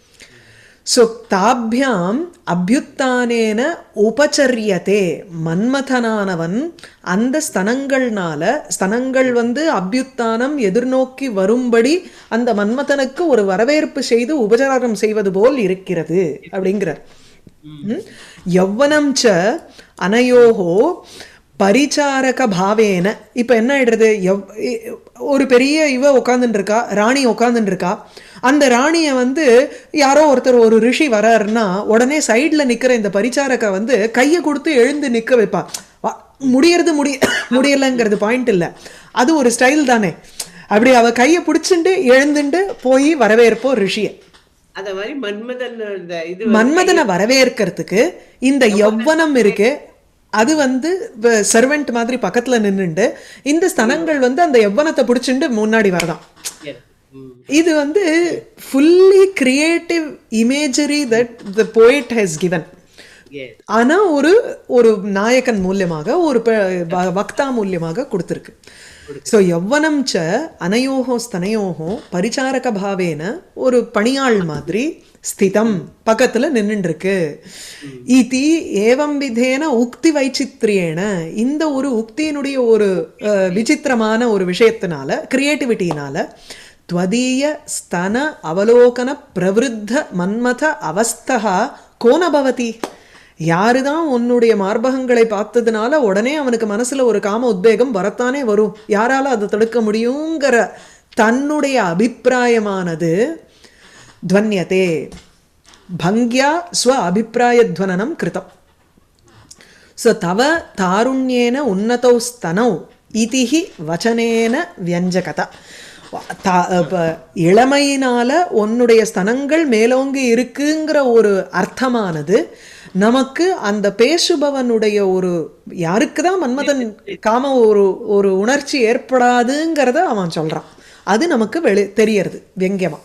Speaker 1: ஸோ தாபியாம் அபியுத்தானேன உபச்சரியத்தே மன்மதனானவன் அந்த ஸ்தனங்கள்னால ஸ்தனங்கள் வந்து அபியுத்தானம் எதிர்நோக்கி வரும்படி அந்த மன்மதனுக்கு ஒரு வரவேற்பு செய்து உபச்சாரம் செய்வது போல் இருக்கிறது அப்படிங்கிறார் ம்? யௌவனம் ச அனயோகோ பரிச்சாரக பாவேன இப்போ என்ன ஆயிடுறது எவ் இ- ஒரு பெரிய இவ உட்காந்துட்டு இருக்கா ராணி உட்காந்துட்டு இருக்கா அந்த ராணியை வந்து யாரோ ஒருத்தர் ஒரு ரிஷி வராருன்னா உடனே சைடில் நிற்கிற இந்த பரிச்சாரக வந்து கையை கொடுத்து எழுந்து நிற்க வைப்பா வா- முடியறது முடிய முடியலைங்கிறது பாயிண்ட் இல்லை அது ஒரு ஸ்டைல் தானே அப்படி அவ கையை பிடிச்சிண்டு எழுந்துண்டு போய் வரவேற்போம் ரிஷியை
Speaker 2: அத மாதிரி மன்மதன் இந்த இது
Speaker 1: மன்மதனை வரவேற்கிறதுக்கு இந்த யௌவனம் இருக்கு அது வந்து சர்வெண்ட் மாதிரி பக்கத்துல நின்னுண்டு இந்த ஸ்தனங்கள் வந்து அந்த யௌவனத்தை பிடிச்சிண்டு முன்னாடி வரதான்
Speaker 2: Yes. ம்.
Speaker 1: இது வந்து fully creative imagery that the poet has given
Speaker 2: Yes.
Speaker 1: ஆனா ஒரு ஒரு நாயகன் மூலியமாக ஒரு ப- வ- வக்தா மூலியமாக கொடுத்துருக்கு ஸோ யௌவனம் ச அனயோகோ ஸ்தனயோகோ பரிச்சாரக பாவேன ஒரு பணியாள் மாதிரி ஸ்திதம் பக்கத்துல நின்னுட்டு இருக்கு இதி ஏவம் விதேன உக்தி வைச்சித்ரியேன இந்த ஒரு உக்தியினுடைய ஒரு அஹ், விசித்திரமான ஒரு விஷயத்தினால கிரியேட்டிவிட்டினால त्वदीय स्तन அவலோகன பிரவருத்த மன்மத அவஸ்தா கோன பவதி யாரு தான் உன்னுடைய மார்பகங்களை பார்த்ததுனால உடனே அவனுக்கு மனசுல ஒரு காம உத்வேகம் வரத்தானே வரும் யாரால அதை தடுக்க முடியுங்கிற தன்னுடைய அபிப்பிராயமானது துவன்யதே பங்கியா ஸ்வ அபிப்பிராயத்வனனம் கிருதம் ஸோ தவ தாருண்யேன உன்னதௌ ஸ்தனௌ இதிஹி வச்சனேன வியஞ்சகதா தா- இப்ப இளமையினால உன்னுடைய ஸ்தனங்கள் மேலோங்கி இருக்குங்கிற ஒரு அர்த்தமானது நமக்கு அந்த பேசுபவனுடைய ஒரு யாருக்கு தான் மன்மதன் காம ஒரு ஒரு உணர்ச்சி ஏற்படாதுங்கிறத அவன் சொல்றான் அது நமக்கு வெளி தெரியறது வெங்கியமா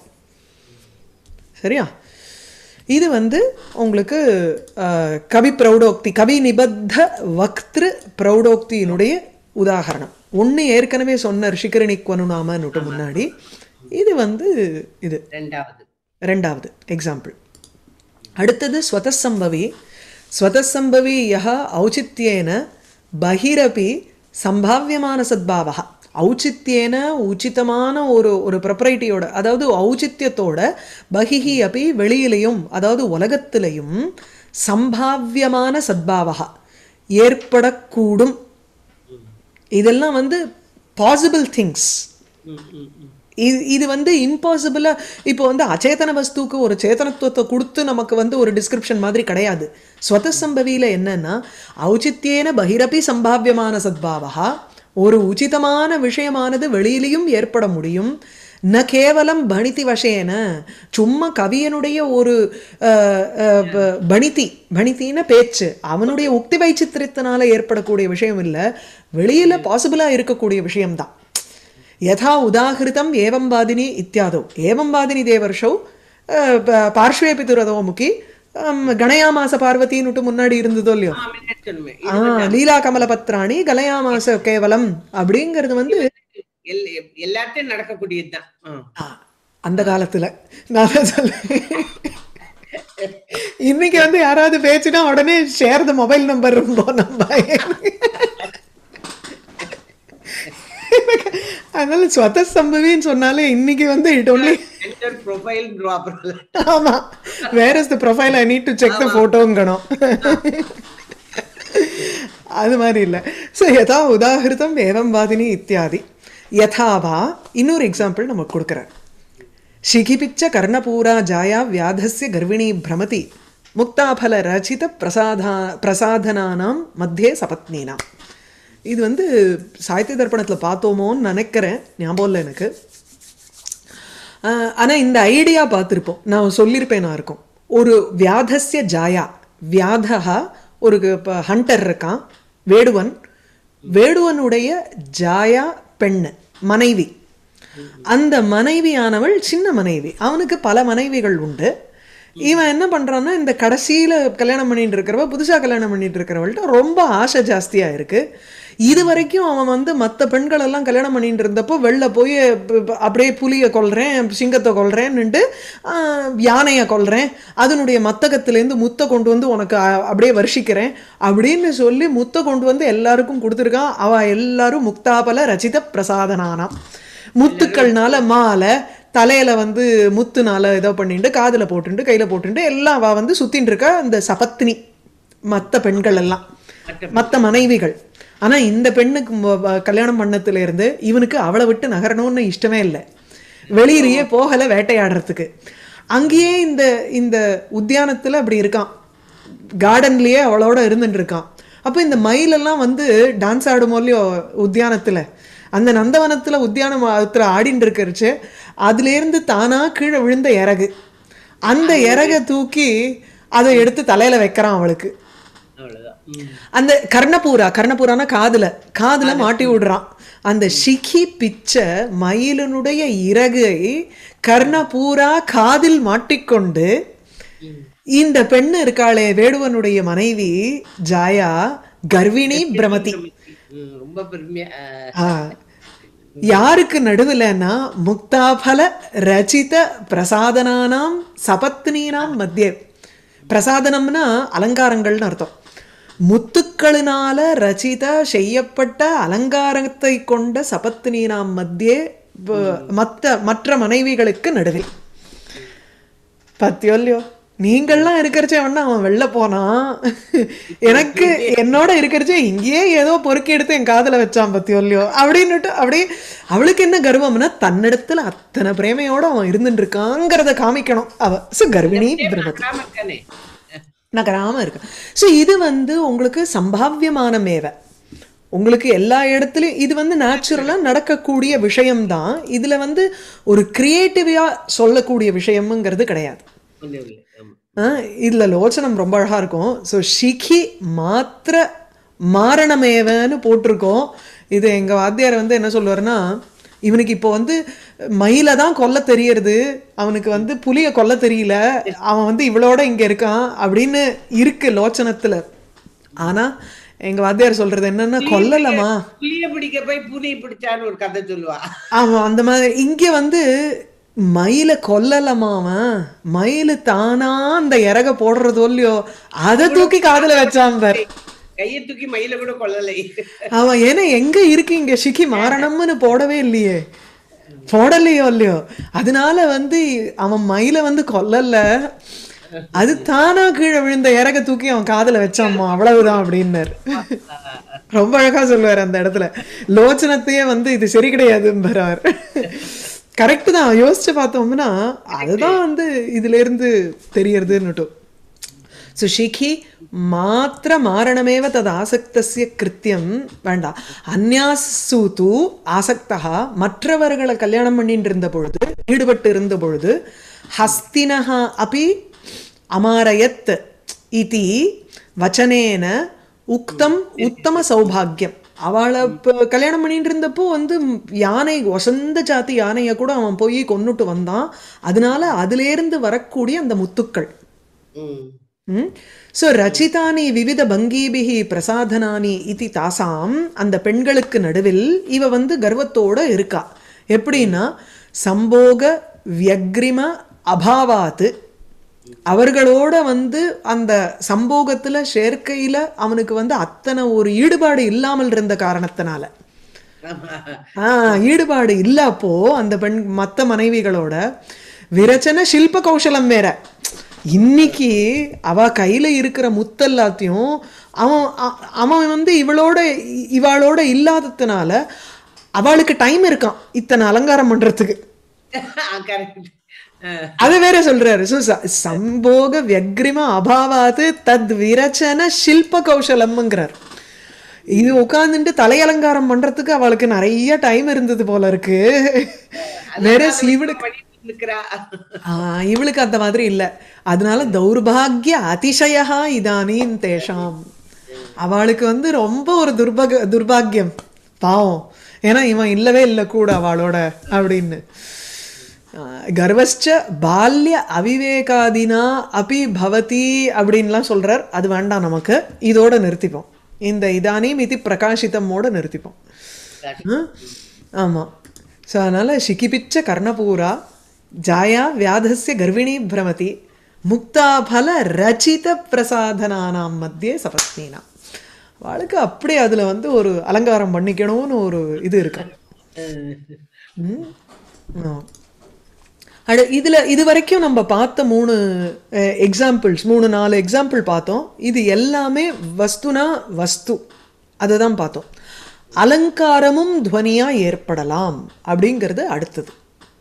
Speaker 1: சரியா இது வந்து உங்களுக்கு அஹ், கவி பிரௌடோக்தி கவி நிபத்த வக்திரு பிரௌடோக்தியினுடைய உதாகரணம் ஒன்று ஏற்கனவே சொன்ன ரிஷிகரணிக்வனு நாமன்னுட்டு முன்னாடி இது வந்து இது
Speaker 2: ரெண்டாவது
Speaker 1: ரெண்டாவது எக்ஸாம்பிள் அடுத்தது ஸ்வதசம்பவி ஸ்வதசம்பவி யஹ ஔச்சித்யேன பகிரபி சம்பாவியமான சத்பாவா ஔச்சித்யேன உச்சிதமான ஒரு ஒரு ப்ரொப்ரைட்டியோட அதாவது ஔச்சித்யத்தோட பகிஹி அப்படி வெளியிலையும் அதாவது உலகத்திலையும் சம்பாவியமான சத்பாவா ஏற்படக்கூடும் இதெல்லாம் வந்து பாசிபிள் திங்ஸ்
Speaker 2: ம், ம், ம்.
Speaker 1: இது இது வந்து இம்பாசிபிளா இப்போ வந்து அச்சேதன வஸ்துக்கு ஒரு சேதனத்துவத்தை கொடுத்து நமக்கு வந்து ஒரு டிஸ்கிரிப்ஷன் மாதிரி கிடையாது ஸ்வதசம்பவியில என்னன்னா ஔச்சித்யேன பகிரபி சம்பாவியமான சத்பாவா ஒரு உச்சிதமான விஷயமானது வெளியிலையும் ஏற்பட முடியும் ந கேவலம் பணிதி வசேன சும்மா கவியனுடைய ஒரு அஹ், அஹ், ப- பணிதி பணித்தின பேச்சு அவனுடைய உக்தி வைச்சித்திரத்தினால ஏற்படக்கூடிய விஷயம் இல்லை வெளியில பாசிபிளா இருக்கக்கூடிய விஷயம்தான் யதா உதாகிருதம் ஏவம் வாதினி இத்தியாதோ ஏவம் வாதினி தேவர்ஷௌ அஹ், ப- பார்ஷ்வே பிதுரதோ முகி அம், கணயாமாச பார்வதின்னுட்டு முன்னாடி இருந்ததோ இல்லையோ
Speaker 2: ஆ, முன்னாடி சொன்னோமே.
Speaker 1: ஆ லீலா கமலபத்ராணி கலயாமாச கேவலம் அப்படிங்கிறது வந்து
Speaker 2: எல்- எல்லாத்தையும் நடக்கக்கூடியதுதான் ஆ.
Speaker 1: ஆ, அந்த காலத்துல நான் தான் சொல்லுவேன் இன்னைக்கு வந்து யாராவது பேச்சுனா உடனே ஷேர் த மொபைல் நம்பர் ரொம்ப நம்ம அதனால ஸ்வத சம்பவின்னு சொன்னாலே இன்னைக்கு வந்து it only
Speaker 2: Enter profile draw அப்புறம்
Speaker 1: ஆமா where is the profile I need to check the ஃபோட்டோங்கணும் அது மாதிரி இல்லை ஸோ யதா உதாகிருதம் ஏவம் வாதினி இத்தியாதி யதாவா இன்னொரு எக்ஸாம்பிள் நமக்கு கொடுக்குறார் शिखिपिच्च कर्णपूरा जाया व्याधस्य गर्विणी भ्रमति முக்தாபல ரச்சித பிரசாதா பிரசாதனானாம் மத்தியே சபத்னீனாம் இது வந்து சாகித்ய தர்ப்பணத்தில் பார்த்தோமோன்னு நினைக்கிறேன் ஞாபகம் இல்லை எனக்கு ஆனால் இந்த ஐடியா பார்த்துருப்போம் நான் சொல்லியிருப்பேன் நான் இருக்கும் ஒரு வியாதஸ்ய ஜாயா வியாதகா ஒரு இப்போ ஹண்டர் இருக்கான் வேடுவன் வேடுவனுடைய ஜாயா பெண்ணு மனைவி அந்த மனைவியானவள் சின்ன மனைவி அவனுக்கு பல மனைவிகள் உண்டு இவன் என்ன பண்றான்னா இந்த கடைசியில கல்யாணம் பண்ணிட்டு இருக்கிறவ புதுசா கல்யாணம் பண்ணிட்டு இருக்கிறவள்கிட்ட ரொம்ப ஆசை ஜாஸ்தியா இருக்கு இது வரைக்கும் அவன் வந்து மற்ற பெண்கள் எல்லாம் கல்யாணம் பண்ணிட்டு இருந்தப்போ வெளில போய் ப- ப- அப்படியே புலியை கொல்றேன் சிங்கத்தை கொல்றேன்னுட்டு ஆஹ், யானையை கொல்றேன் அதனுடைய மத்தகத்திலேருந்து முத்தை கொண்டு வந்து உனக்கு அ- அப்படியே வருஷிக்கிறேன் அப்படின்னு சொல்லி முத்தை கொண்டு வந்து எல்லாருக்கும் கொடுத்துருக்கான் அவ எல்லாரும் முக்தாபல ரச்சித பிரசாதனானாம் முத்துக்கள்னால மாலை தலையில வந்து முத்துனால இதோ பண்ணிட்டு காதுல போட்டுண்டு கையில போட்டுண்டு எல்லாம் அவ வந்து சுத்தின்னு இருக்கா அந்த சபத்னி மத்த பெண்கள் எல்லாம் மத்த மனைவிகள் ஆனா இந்த பெண்ணுக்கு ம- வ- கல்யாணம் பண்ணத்துல இருந்து இவனுக்கு அவளை விட்டு நகரணும்னு இஷ்டமே இல்லை வெளியிலேயே போகல வேட்டையாடுறதுக்கு அங்கேயே இந்த இந்த உத்தியானத்துல அப்படி இருக்கான் கார்டன்லயே அவளோட இருந்துட்டு இருக்கான் அப்போ இந்த மயிலெல்லாம் வந்து டான்ஸ் ஆடுமோ இல்லையோ உத்தியானத்துல அந்த நந்தவனத்துல உத்தியானத்துல ஆடின்னு இருக்கிறச்சு அதுலேருந்து தானா கீழே விழுந்த இறகு அந்த இறகை தூக்கி அதை எடுத்து தலையில வைக்கிறான் அவளுக்கு
Speaker 2: அவ்வளவுதான் ம்.
Speaker 1: அந்த கர்ணபூரா கர்ணபூரானா காதுல காதுல மாட்டி விடுறான் அந்த ஷிகி பிச்ச மயிலனுடைய இறகை கர்ணபூரா காதில் மாட்டிக்கொண்டு இந்த பெண்ணு இருக்காளே வேடுவனுடைய மனைவி ஜாயா கர்விணி பிரமதி
Speaker 2: ம், ரொம்ப பெருமையா ஆ,
Speaker 1: ஆ. யாருக்கு நடுவுலன்னா முக்தாபல ரச்சித பிரசாதனானாம் சபத்னீனாம் மத்திய பிரசாதனம்னா அலங்காரங்கள்னு அர்த்தம் முத்துக்களினால ரச்சித செய்யப்பட்ட அலங்காரத்தை கொண்ட சபத்னீனாம் மத்தியே வ- மத்த மற்ற மனைவிகளுக்கு நடுவில் பத்தியோ இல்லையோ நீங்கள்லாம் இருக்கிறச்சே வேணா அவன் வெளில போனான் எனக்கு என்னோட இருக்கிறச்சே இங்கேயே ஏதோ பொறுக்கி எடுத்து என் காதுல வச்சான் பத்தியோ இல்லையோ அப்படின்னுட்டு அப்படியே அவளுக்கு என்ன கர்வம்னா தன்னிடத்துல அத்தனை பிரேமையோட அவன் இருந்துட்டு இருக்காங்கிறத காமிக்கணும் அவ சோ கர்ப்பிணி பிரமதி
Speaker 2: கிராமம் இருக்கானே
Speaker 1: நகராம இருக்கு ஸோ இது வந்து உங்களுக்கு சம்பாவியமான மேவை உங்களுக்கு எல்லா இடத்துலையும் இது வந்து நேச்சுரலாக நடக்கக்கூடிய விஷயம்தான் இதுல வந்து ஒரு கிரியேட்டிவா சொல்லக்கூடிய விஷயம்ங்கிறது கிடையாது
Speaker 2: ஒண்ணும் இல்லை ஆமா
Speaker 1: ஆ, இதுல லோச்சனம் ரொம்ப அழகா இருக்கும் ஸோ ஷிகி மாத்திர மாரணமேவன்னு போட்டிருக்கோம் இது எங்க வாத்தியார் வந்து என்ன சொல்லுவாருன்னா இவனுக்கு இப்போ வந்து மயில தான் கொல்ல தெரியறது அவனுக்கு வந்து புலிய கொல்ல தெரியல அவன் வந்து இவளோட இங்க இருக்கான் அப்படின்னு இருக்கு லோச்சனத்துல ஆனா எங்க வாத்தியார் சொல்றது என்னன்னா கொல்லலமா
Speaker 2: புளிய பிடிக்க போய் பூனை பிடிச்சான்னு ஒரு கதை சொல்லுவா
Speaker 1: ஆமா அந்த மாதிரி இங்க வந்து மயில கொல்லலமா அவன் மயிலு தானா அந்த இறக போடுறதோ இல்லையோ அதை தூக்கி காதுல வச்சான் பார்
Speaker 2: கையை தூக்கி மயில கூட கொள்ளலை
Speaker 1: அவன் ஏன்னா எங்க இருக்கு இங்க சிக்கி மாறணும்னு போடவே இல்லையே போடலையோ இல்லையோ அதனால வந்து அவன் மயில வந்து கொல்லல அது தானா கீழே விழுந்த இறக தூக்கி அவன் காதுல வச்சாம்மா அவ்வளவுதான் அப்படின்னாரு ரொம்ப அழகா சொல்லுவார் அந்த இடத்துல லோச்சனத்தையே வந்து இது சரி கிடையாதும்பார் கரெக்ட் தான் யோசிச்சு பார்த்தோம்னா அதுதான் வந்து இதுல இருந்து தெரியறதுன்னுட்டும் சுஷிகி மாத்திர மாரணமேவ தது ஆசக்தஸ்ய கிருத்தியம் வேண்டாம் அந்யாசு தூ ஆசக்தா மற்றவர்களை கல்யாணம் பண்ணிட்டு இருந்த பொழுது ஈடுபட்டு இருந்த பொழுது ஹஸ்தினஹா அபி அமாரயத் இதி வச்சனேன உக்தம் உத்தம சௌபாகியம் அவளை இப்போ கல்யாணம் பண்ணிட்டு இருந்தப்போ வந்து யானை வசந்த ஜாதி யானையை கூட அவன் போய் கொன்னுட்டு வந்தான் அதனால அதிலேருந்து வரக்கூடிய அந்த முத்துக்கள்
Speaker 2: ம்
Speaker 1: ஸோ ரச்சிதானி விவித பங்கீபிகி பிரசாதனானி இதி தாசாம் அந்த பெண்களுக்கு நடுவில் இவ வந்து கர்வத்தோட இருக்கா எப்படின்னா சம்போக வியக்ரிம அபாவாத்து அவர்களோட வந்து அந்த சம்போகத்துல சேர்க்கையில அவனுக்கு வந்து அத்தனை ஒரு ஈடுபாடு இல்லாமல் இருந்த காரணத்தினால
Speaker 2: ஆமா.
Speaker 1: ஆ ஈடுபாடு இல்லப்போ அந்த பெண் மத்த மனைவிகளோட விரச்சன சில்ப கௌசலம் வேற இன்னைக்கு அவ கையில இருக்கிற முத்தெல்லாத்தையும் அவன் அ- அவன் வந்து இவளோட இவாளோட இல்லாததுனால அவளுக்கு டைம் இருக்கான் இத்தனை அலங்காரம் பண்றதுக்கு
Speaker 2: correct. அஹ்,
Speaker 1: அது வேற சொல்றாரு So, ச- சம்போக வியக்ரிம அபாவாது தத் விரச்சன சில்ப கௌசலம்ங்கிறார் இது உட்கார்ந்துட்டு தலையலங்காரம் பண்றதுக்கு அவளுக்கு நிறைய டைம் இருந்தது போல இருக்கு வேற இவளுக்கு
Speaker 2: பண்ணிட்டு இருக்கிறா
Speaker 1: ஆ, இவளுக்கு அந்த மாதிரி இல்ல அதனால தௌர்பாகிய அதிசயா இதானீம் தேஷாம் அவளுக்கு வந்து ரொம்ப ஒரு துர்பக துர்பாகியம் பாவம் ஏன்னா இவன் இல்லவே இல்லை கூட அவளோட அப்படின்னு ஆ, கர்வஸ்ச பால்ய அவிவேகாதினா அபி பவதி அப்படின்லாம் சொல்றார் அது வேண்டாம் நமக்கு இதோட நிறுத்திப்போம் இந்த இதானீம் இது பிரகாசித்தமோட நிறுத்திப்போம் ம்? ஆமா ஸோ அதனால சிக்கிபிச்ச கர்ணபூரா ஜாயா வியாதஸ்ய கர்விணி பிரமதி முக்தாபல ரச்சித பிரசாதனானாம் மத்தியே சபஸ்னீனா அவளுக்கு அப்படி அதுல வந்து ஒரு அலங்காரம் பண்ணிக்கணும்னு ஒரு இது இருக்கு
Speaker 2: அஹ்,
Speaker 1: ம்? ஆ. அடு இதுல இது வரைக்கும் நம்ம பார்த்த மூணு எக்ஸாம்பிள்ஸ் மூணு நாலு எக்ஸாம்பிள் பார்த்தோம் இது எல்லாமே வஸ்துனா வஸ்து அதை தான் பார்த்தோம் அலங்காரமும் துவனியா ஏற்படலாம் அப்படிங்கிறது அடுத்தது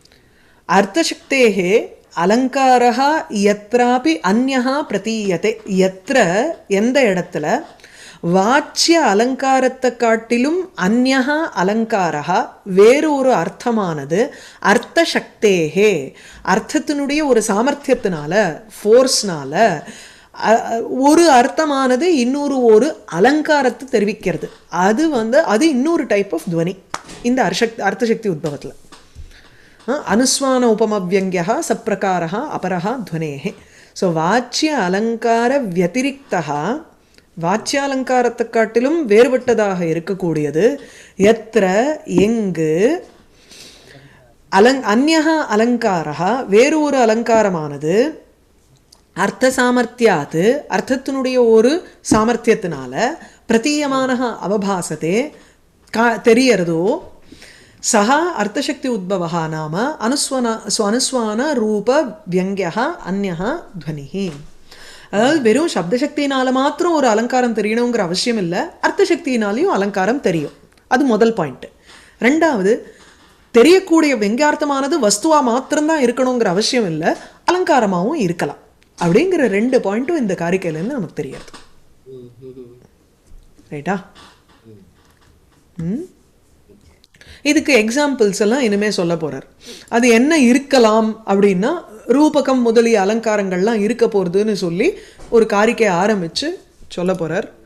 Speaker 1: அர்த்தசக்தேகே அலங்காரா எத்ராபி அந்யஹா பிரதீயத்தை எத்திர எந்த இடத்துல வாச்சிய அலங்காரத்தை காட்டிலும் அந்யஹா அலங்காரா வேறு ஒரு அர்த்தமானது அர்த்த சக்தேகே அர்த்தத்தினுடைய ஒரு சாமர்த்தியத்தினால ஃபோர்ஸ்னால அ- அ- ஒரு அர்த்தமானது இன்னொரு ஒரு அலங்காரத்தை தெரிவிக்கிறது அது வந்து அது இன்னொரு டைப் ஆஃப் துவனி இந்த அர்ஷக் அர்த்தசக்தி உத்பவத்தில் அனுஸ்வான உபமவியங்கிய சப்பிரகார அபரः ध्वनेः ஸோ வாச்சிய அலங்கார வத்திரிக்தா வாச்சியாலங்காரத்தை காட்டிலும் வேறுபட்டதாக இருக்கக்கூடியது எத்திர எங்கு அலங் அந்யஹ அலங்காரா வேறு ஒரு அலங்காரமானது அர்த்த சாமர்த்தியாத்து அர்த்தத்தினுடைய ஒரு சாமர்த்தியத்தினால பிரதீயமான அவபாசத்தே கா தெரியறதோ சஹா அர்த்தசக்தி உத்பவா நாம அனுஸ்வன ஸ்வ- அனுஸ்வான ரூப வியங்கியா அந்யஹா துவனிஹி அதாவது வெறும் சப்தசக்தியினால மாத்திரம் ஒரு அலங்காரம் தெரியணுங்கிற அவசியம் இல்லை அர்த்தசக்தியினாலையும் அலங்காரம் தெரியும் அது முதல் பாயிண்ட் ரெண்டாவது தெரியக்கூடிய வெங்கார்த்தமானது வஸ்துவா மாத்திரம்தான் இருக்கணுங்கிற அவசியம் இல்லை அலங்காரமாகவும் இருக்கலாம் அப்படிங்கிற ரெண்டு பாயிண்ட்டும் இந்த காரிக்கையிலேருந்து நமக்கு தெரியாது
Speaker 2: ம், ம், ம்.
Speaker 1: ரைட்டா ம் இதுக்கு எக்ஸாம்பிள்ஸ் எல்லாம் இனிமே சொல்ல போறார் அது என்ன இருக்கலாம் அப்படின்னா ரூபகம் முதலிய அலங்காரங்கள்லாம் இருக்க போறதுன்னு சொல்லி ஒரு காரிக்கை ஆரம்பிச்சு சொல்ல போறார்